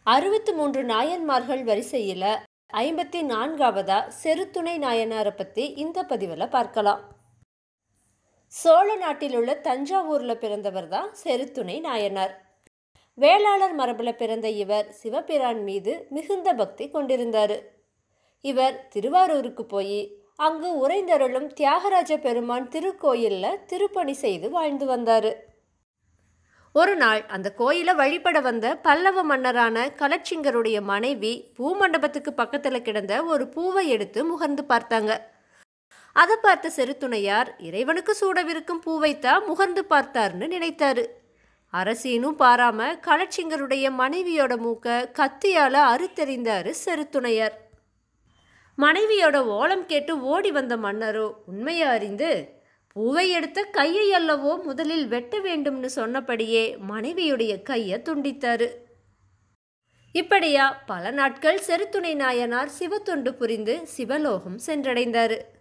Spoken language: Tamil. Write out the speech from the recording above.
அறுபத்து மூன்று நாயன்மார்கள் வரிசையில் ஐம்பத்தி நான்காவதா செருத்துணை நாயனாரை பற்றி இந்த பதிவில் பார்க்கலாம் சோழ நாட்டில் உள்ள தஞ்சாவூரில் பிறந்தவர் தான் செருத்துணை நாயனார் வேளாளர் மரபில் பிறந்த இவர் சிவபிரான் மீது மிகுந்த பக்தி கொண்டிருந்தார் இவர் திருவாரூருக்கு போய் அங்கு உறைந்தருளும் தியாகராஜ பெருமான் திருக்கோயிலில் திருப்பணி செய்து வாழ்ந்து வந்தார் ஒரு நாள் அந்த கோயிலை வழிபட வந்த பல்லவ மன்னரான கலச்சிங்கருடைய மனைவி பூமண்டபத்துக்கு பக்கத்தில் கிடந்த ஒரு பூவை எடுத்து முகர்ந்து பார்த்தாங்க அதை பார்த்த செருத்துணையார் இறைவனுக்கு சூடவிருக்கும் பூவைத்தான் முகர்ந்து பார்த்தார்னு நினைத்தாரு அரசியனும் பாராம களச்சிங்கருடைய மனைவியோட மூக்க கத்தியால அறுத்தெறிந்தாரு செருத்துணையார் மனைவியோட ஓலம் கேட்டு ஓடி வந்த மன்னரோ உண்மையை அறிந்து பூவை எடுத்த கையை அல்லவோ முதலில் வெட்ட வேண்டும்னு சொன்னபடியே மனைவியுடைய கையை துண்டித்தாரு இப்படியா பல நாட்கள் செருத்துணை நாயனார் சிவத்தொண்டு புரிந்து சிவலோகம் சென்றடைந்தாரு